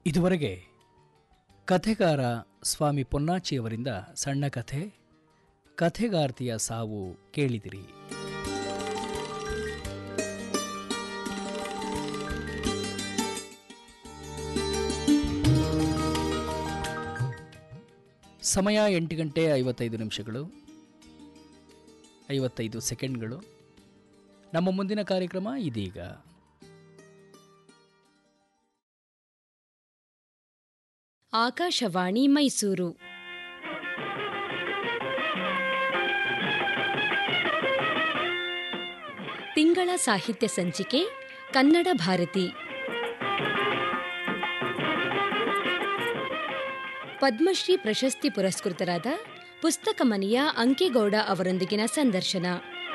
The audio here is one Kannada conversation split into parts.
ಇದುವರೆಗೆ ಕಥೆಗಾರ ಸ್ವಾಮಿ ಪೊನ್ನಾಚಿಯವರಿಂದ ಸಣ್ಣ ಕಥೆ ಕಥೆಗಾರ್ತಿಯ ಸಾವು ಕೇಳಿದಿರಿ ಸಮಯ ಎಂಟು ಗಂಟೆ ಐವತ್ತೈದು ನಿಮಿಷಗಳು ಐವತ್ತೈದು ಸೆಕೆಂಡ್ಗಳು ನಮ್ಮ ಮುಂದಿನ ಕಾರ್ಯಕ್ರಮ ಇದೀಗ ಆಕಾಶವಾಣಿ ಮೈಸೂರು ತಿಂಗಳ ಸಾಹಿತ್ಯ ಸಂಚಿಕೆ ಕನ್ನಡ ಭಾರತಿ ಪದ್ಮಶ್ರೀ ಪ್ರಶಸ್ತಿ ಪುರಸ್ಕೃತರಾದ ಪುಸ್ತಕ ಮನೆಯ ಅಂಕೇಗೌಡ ಅವರೊಂದಿಗಿನ ಸಂದರ್ಶನ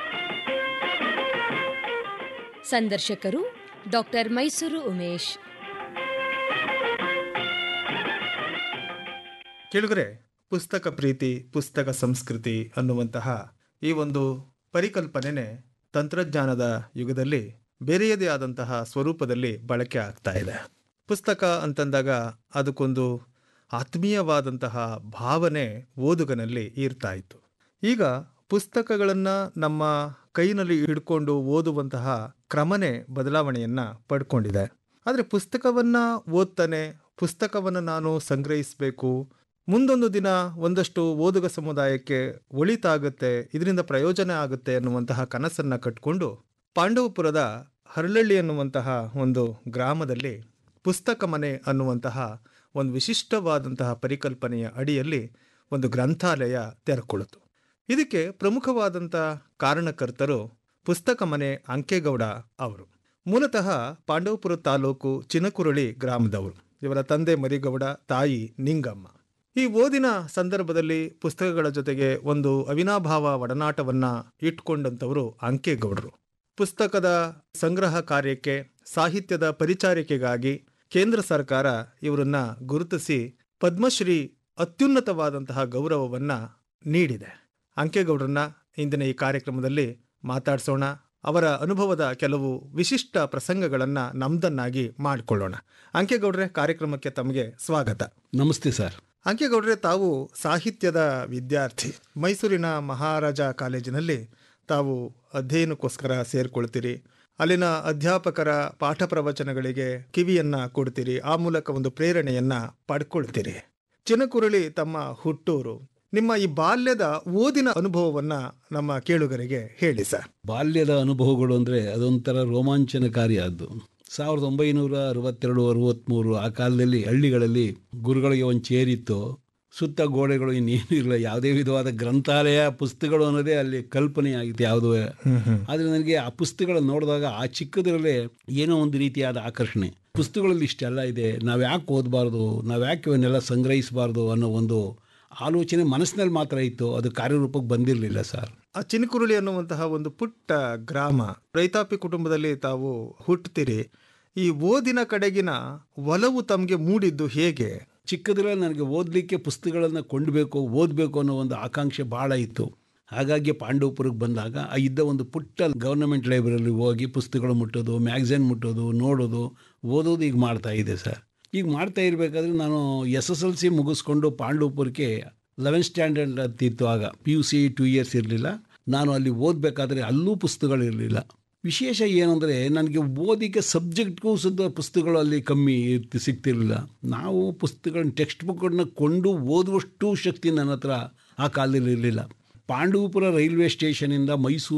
ಸಂದರ್ಶಕರು ಡಾಕ್ಟರ್ ಮೈಸೂರು ಉಮೇಶ್ ಕೇಳುಗರೆ ಪುಸ್ತಕ ಪ್ರೀತಿ ಪುಸ್ತಕ ಸಂಸ್ಕೃತಿ ಅನ್ನುವಂತಹ ಈ ಒಂದು ಪರಿಕಲ್ಪನೆನೇ ತಂತ್ರಜ್ಞಾನದ ಯುಗದಲ್ಲಿ ಬೇರೆಯದೇ ಆದಂತಹ ಸ್ವರೂಪದಲ್ಲಿ ಬಳಕೆ ಆಗ್ತಾ ಇದೆ ಪುಸ್ತಕ ಅಂತಂದಾಗ ಅದಕ್ಕೊಂದು ಆತ್ಮೀಯವಾದಂತಹ ಭಾವನೆ ಓದುಗನಲ್ಲಿ ಇರ್ತಾ ಇತ್ತು ಈಗ ಪುಸ್ತಕಗಳನ್ನು ನಮ್ಮ ಕೈನಲ್ಲಿ ಹಿಡ್ಕೊಂಡು ಓದುವಂತಹ ಕ್ರಮನೇ ಬದಲಾವಣೆಯನ್ನು ಪಡ್ಕೊಂಡಿದೆ ಆದರೆ ಪುಸ್ತಕವನ್ನು ಓದ್ತಾನೆ ಪುಸ್ತಕವನ್ನು ನಾನು ಸಂಗ್ರಹಿಸಬೇಕು ಮುಂದೊಂದು ದಿನ ಒಂದಷ್ಟು ಓದುಗ ಸಮುದಾಯಕ್ಕೆ ಒಳಿತಾಗುತ್ತೆ ಇದರಿಂದ ಪ್ರಯೋಜನ ಆಗುತ್ತೆ ಅನ್ನುವಂತಹ ಕನಸನ್ನು ಕಟ್ಕೊಂಡು ಪಾಂಡವಪುರದ ಹರಳಳ್ಳಿ ಅನ್ನುವಂತಹ ಒಂದು ಗ್ರಾಮದಲ್ಲಿ ಪುಸ್ತಕ ಮನೆ ಅನ್ನುವಂತಹ ಒಂದು ವಿಶಿಷ್ಟವಾದಂತಹ ಪರಿಕಲ್ಪನೆಯ ಅಡಿಯಲ್ಲಿ ಒಂದು ಗ್ರಂಥಾಲಯ ತೆರೆಕೊಳ್ಳಿತು ಇದಕ್ಕೆ ಪ್ರಮುಖವಾದಂಥ ಕಾರಣಕರ್ತರು ಪುಸ್ತಕ ಮನೆ ಅಂಕೇಗೌಡ ಅವರು ಮೂಲತಃ ಪಾಂಡವಪುರ ತಾಲೂಕು ಚಿನಕುರಳಿ ಗ್ರಾಮದವರು ಇವರ ತಂದೆ ಮರಿಗೌಡ ತಾಯಿ ನಿಂಗಮ್ಮ ಈ ಓದಿನ ಸಂದರ್ಭದಲ್ಲಿ ಪುಸ್ತಕಗಳ ಜೊತೆಗೆ ಒಂದು ಅವಿನಾಭಾವ ಒಡನಾಟವನ್ನ ಇಟ್ಕೊಂಡಂಥವರು ಅಂಕೇಗೌಡರು ಪುಸ್ತಕದ ಸಂಗ್ರಹ ಕಾರ್ಯಕ್ಕೆ ಸಾಹಿತ್ಯದ ಪರಿಚಾರಿಕೆಗಾಗಿ ಕೇಂದ್ರ ಸರ್ಕಾರ ಇವರನ್ನ ಗುರುತಿಸಿ ಪದ್ಮಶ್ರೀ ಅತ್ಯುನ್ನತವಾದಂತಹ ಗೌರವವನ್ನ ನೀಡಿದೆ ಅಂಕೇಗೌಡರನ್ನ ಇಂದಿನ ಈ ಕಾರ್ಯಕ್ರಮದಲ್ಲಿ ಮಾತಾಡ್ಸೋಣ ಅವರ ಅನುಭವದ ಕೆಲವು ವಿಶಿಷ್ಟ ಪ್ರಸಂಗಗಳನ್ನ ನಮ್ದನ್ನಾಗಿ ಮಾಡಿಕೊಳ್ಳೋಣ ಅಂಕೇಗೌಡ್ರೆ ಕಾರ್ಯಕ್ರಮಕ್ಕೆ ತಮಗೆ ಸ್ವಾಗತ ನಮಸ್ತೆ ಸರ್ ಅಂಕೇಗೌಡ್ರೆ ತಾವು ಸಾಹಿತ್ಯದ ವಿದ್ಯಾರ್ಥಿ ಮೈಸೂರಿನ ಮಹಾರಾಜ ಕಾಲೇಜಿನಲ್ಲಿ ತಾವು ಅಧ್ಯಯನಕ್ಕೋಸ್ಕರ ಸೇರ್ಕೊಳ್ತೀರಿ ಅಲ್ಲಿನ ಅಧ್ಯಾಪಕರ ಪಾಠ ಪ್ರವಚನಗಳಿಗೆ ಕಿವಿಯನ್ನ ಕೊಡ್ತೀರಿ ಆ ಮೂಲಕ ಒಂದು ಪ್ರೇರಣೆಯನ್ನ ಪಡ್ಕೊಳ್ತೀರಿ ಚಿನಕುರಳಿ ತಮ್ಮ ಹುಟ್ಟೂರು ನಿಮ್ಮ ಈ ಬಾಲ್ಯದ ಓದಿನ ಅನುಭವವನ್ನ ನಮ್ಮ ಕೇಳುಗರಿಗೆ ಹೇಳಿ ಸರ್ ಬಾಲ್ಯದ ಅನುಭವಗಳು ಅಂದರೆ ಅದೊಂಥರ ರೋಮಾಂಚನಕಾರಿ ಆದ್ದು ಸಾವಿರದ ಒಂಬೈನೂರ ಅರವತ್ತೆರಡು ಅರವತ್ತ್ಮೂರು ಆ ಕಾಲದಲ್ಲಿ ಹಳ್ಳಿಗಳಲ್ಲಿ ಗುರುಗಳಿಗೆ ಒಂದು ಚೇರಿತ್ತು ಸುತ್ತ ಗೋಡೆಗಳು ಇನ್ನೇನು ಇರಲಿಲ್ಲ ಯಾವುದೇ ವಿಧವಾದ ಗ್ರಂಥಾಲಯ ಪುಸ್ತಕಗಳು ಅನ್ನೋದೇ ಅಲ್ಲಿ ಕಲ್ಪನೆ ಆಗಿತ್ತು ಯಾವುದೋ ಆದರೆ ನನಗೆ ಆ ಪುಸ್ತಕಗಳನ್ನು ನೋಡಿದಾಗ ಆ ಚಿಕ್ಕದರಲ್ಲೇ ಏನೋ ಒಂದು ರೀತಿಯಾದ ಆಕರ್ಷಣೆ ಪುಸ್ತಕಗಳಲ್ಲಿ ಇಷ್ಟೆಲ್ಲ ಇದೆ ನಾವು ಯಾಕೆ ಓದಬಾರ್ದು ನಾವು ಯಾಕೆ ಇವನ್ನೆಲ್ಲ ಸಂಗ್ರಹಿಸಬಾರ್ದು ಅನ್ನೋ ಒಂದು ಆಲೋಚನೆ ಮನಸ್ಸಿನಲ್ಲಿ ಮಾತ್ರ ಇತ್ತು ಅದು ಕಾರ್ಯರೂಪಕ್ಕೆ ಬಂದಿರಲಿಲ್ಲ ಸರ್ ಆ ಚಿನಕುರುಳಿ ಅನ್ನುವಂತಹ ಒಂದು ಪುಟ್ಟ ಗ್ರಾಮ ರೈತಾಪಿ ಕುಟುಂಬದಲ್ಲಿ ತಾವು ಹುಟ್ಟುತ್ತೀರಿ ಈ ಓದಿನ ಕಡೆಗಿನ ಒಲವು ತಮಗೆ ಮೂಡಿದ್ದು ಹೇಗೆ ಚಿಕ್ಕದ್ರಲ್ಲಿ ನನಗೆ ಓದಲಿಕ್ಕೆ ಪುಸ್ತಕಗಳನ್ನು ಕೊಂಡಬೇಕು ಓದಬೇಕು ಅನ್ನೋ ಒಂದು ಆಕಾಂಕ್ಷೆ ಭಾಳ ಇತ್ತು ಹಾಗಾಗಿ ಪಾಂಡವಪುರಕ್ಕೆ ಬಂದಾಗ ಆ ಇದ್ದ ಒಂದು ಪುಟ್ಟ ಗೌರ್ನಮೆಂಟ್ ಲೈಬ್ರರಿ ಹೋಗಿ ಪುಸ್ತಕಗಳು ಮುಟ್ಟೋದು ಮ್ಯಾಗ್ಝಿನ್ ಮುಟ್ಟೋದು ನೋಡೋದು ಓದೋದು ಈಗ ಮಾಡ್ತಾ ಇದೆ ಸರ್ ಈಗ ಮಾಡ್ತಾ ಇರಬೇಕಾದ್ರೆ ನಾನು ಎಸ್ ಎಸ್ ಎಲ್ ಸಿ ಮುಗಿಸ್ಕೊಂಡು ಪಾಂಡವಪುರಕ್ಕೆ ಲೆವೆಂತ್ ಸ್ಟ್ಯಾಂಡರ್ಡ್ ಅಂತಿತ್ತು ಆಗ P U C two years ಇರಲಿಲ್ಲ ನಾನು ಅಲ್ಲಿ ಓದಬೇಕಾದ್ರೆ ಅಲ್ಲೂ ಪುಸ್ತಕಗಳಿರಲಿಲ್ಲ ವಿಶೇಷ ಏನಂದರೆ ನನಗೆ ಓದಿಗೆ ಸಬ್ಜೆಕ್ಟ್ಗೂ ಸುದ್ದ ಪುಸ್ತಕಗಳು ಅಲ್ಲಿ ಕಮ್ಮಿ ಇರ್ತಿ ಸಿಗ್ತಿರಲಿಲ್ಲ ನಾವು ಪುಸ್ತಕಗಳನ್ನ ಟೆಕ್ಸ್ಟ್ ಬುಕ್ಗಳನ್ನ ಕೊಂಡು ಓದುವಷ್ಟು ಶಕ್ತಿ ನನ್ನ ಹತ್ರ ಆ ಕಾಲದಲ್ಲಿ ಇರಲಿಲ್ಲ ಪಾಂಡವಪುರ ರೈಲ್ವೆ ಸ್ಟೇಷನಿಂದ ಮೈಸೂರು